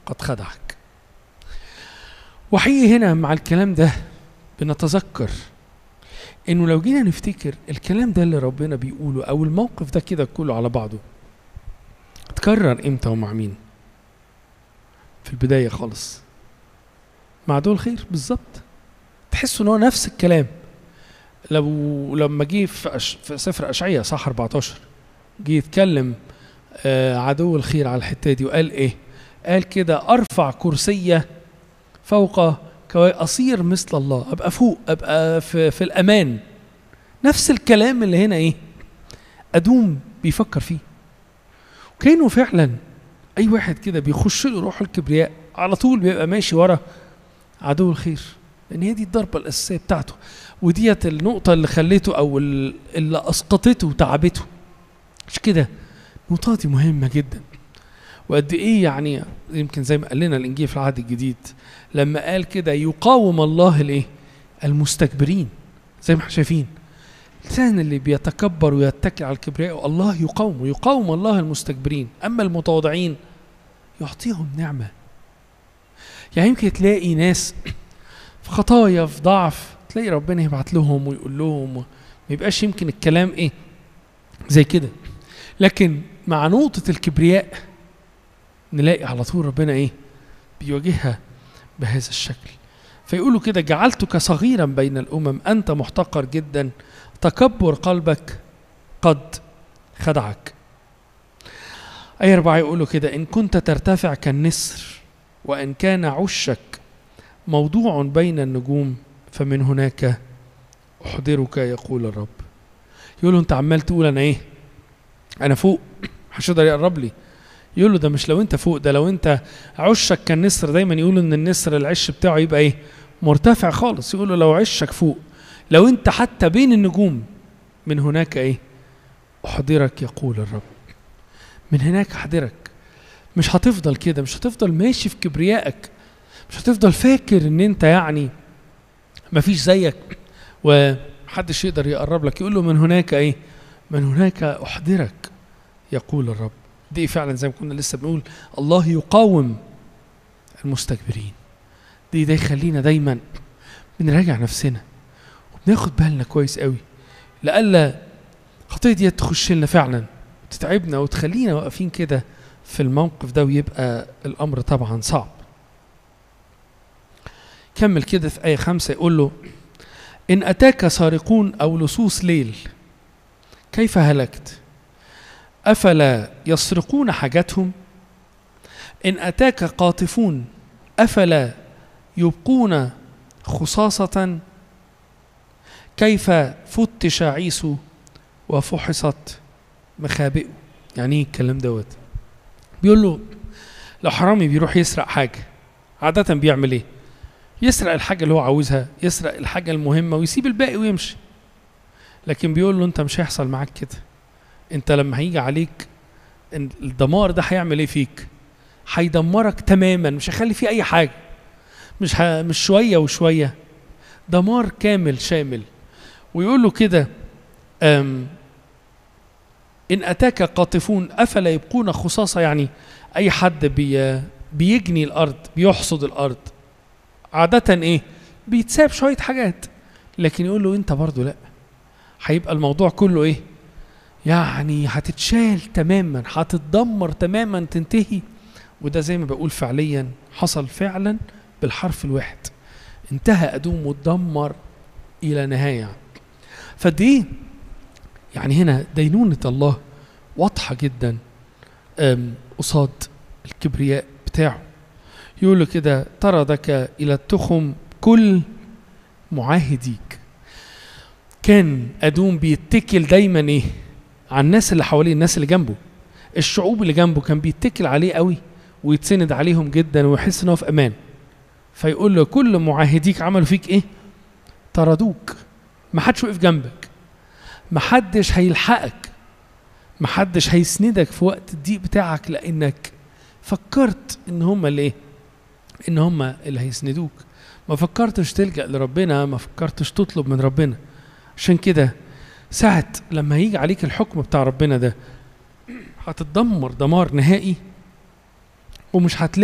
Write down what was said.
قد خدعك وحقيقي هنا مع الكلام ده بنتذكر انه لو جينا نفتكر الكلام ده اللي ربنا بيقوله او الموقف ده كده كله على بعضه اتكرر امتى ومع مين في البدايه خالص مع دول خير بالظبط تحسوا ان هو نفس الكلام لو لما جه في, أش... في سفر اشعياء صح 14 جه يتكلم آه عدو الخير على الحته دي وقال ايه قال كده ارفع كرسيه فوق كوي اصير مثل الله ابقى فوق ابقى في, في الامان نفس الكلام اللي هنا ايه ادوم بيفكر فيه وكانه فعلا اي واحد كده بيخش له روح الكبرياء على طول بيبقى ماشي ورا عدو الخير لان هي دي الضربه الاساسيه بتاعته وديت النقطه اللي خليته او اللي اسقطته وتعبته مش كده النقطه دي مهمه جدا وقد ايه يعني يمكن زي ما قال لنا الانجيل في العهد الجديد لما قال كده يقاوم الله الايه المستكبرين زي ما احنا شايفين الانسان اللي بيتكبر ويتكل على الكبرياء الله يقاومه يقاوم الله المستكبرين اما المتواضعين يعطيهم نعمه يعني يمكن تلاقي ناس في خطايا في ضعف تلاقي ربنا يبعت لهم ويقول لهم ما يبقاش يمكن الكلام ايه زي كده لكن مع نقطة الكبرياء نلاقي على طول ربنا ايه بيواجهها بهذا الشكل فيقولوا كده جعلتك صغيرا بين الأمم أنت محتقر جدا تكبر قلبك قد خدعك أي أربعة يقولوا كده إن كنت ترتفع كالنسر وإن كان عشك موضوع بين النجوم فمن هناك أحضرك يقول الرب يقول له أنت عمال تقول أنا إيه أنا فوق محدش يقدر يقرب لي يقول له ده مش لو أنت فوق ده لو أنت عشك كالنسر دايما يقولوا إن النسر العش بتاعه يبقى إيه مرتفع خالص يقول له لو عشك فوق لو أنت حتى بين النجوم من هناك إيه أحضرك يقول الرب من هناك أحضرك مش هتفضل كده مش هتفضل ماشي في كبريائك مش هتفضل فاكر ان انت يعني مفيش زيك ومحدش يقدر يقرب لك يقول له من هناك ايه من هناك احضرك يقول الرب دي فعلا زي ما كنا لسه بنقول الله يقاوم المستكبرين دي ده يخلينا دايما بنراجع نفسنا وبناخد بالنا كويس قوي لألا الخطية دي تخش لنا فعلا وتتعبنا وتخلينا واقفين كده في الموقف ده ويبقى الأمر طبعا صعب كمل كده في آية خمسة يقول له إن أتاك سارقون أو لصوص ليل كيف هلكت أفلا يسرقون حاجتهم إن أتاك قاطفون أفلا يبقون خصاصة كيف فتش عيسو وفحصت مخابئه يعني ايه الكلام دوت بيقول له لو حرامي بيروح يسرق حاجة عادة بيعمل ايه يسرق الحاجة اللي هو عاوزها يسرق الحاجة المهمة ويسيب الباقي ويمشي لكن بيقول له انت مش هيحصل معاك كده انت لما هيجي عليك الدمار ده هيعمل ايه فيك هيدمرك تماما مش هيخلي فيه اي حاجة مش ه... مش شوية وشوية دمار كامل شامل ويقول له كده أم إن أتاك قاطفون أفلا يبقون خصاصة يعني أي حد بي بيجني الأرض بيحصد الأرض عادة إيه بيتساب شوية حاجات لكن يقول له أنت برضو لأ هيبقى الموضوع كله إيه يعني هتتشال تماما هتتدمر تماما تنتهي وده زي ما بقول فعليا حصل فعلا بالحرف الواحد انتهى أدوم واتدمر إلى نهاية فدي يعني هنا دينونة الله واضحة جدا قصاد الكبرياء بتاعه يقول له كده طردك إلى التخم كل معاهديك كان أدوم بيتكل دايما إيه على الناس اللي حواليه الناس اللي جنبه الشعوب اللي جنبه كان بيتكل عليه قوي ويتسند عليهم جدا ويحس ان هو في امان فيقول له كل معاهديك عملوا فيك ايه طردوك ما حدش وقف جنبك ما حدش هيلحقك ما حدش هيسندك في وقت الضيق بتاعك لانك فكرت ان هم اللي ايه ان هم اللي هيسندوك ما فكرتش تلجأ لربنا ما فكرتش تطلب من ربنا عشان كده ساعة لما يجي عليك الحكم بتاع ربنا ده هتتدمر دمار نهائي ومش هتلاقي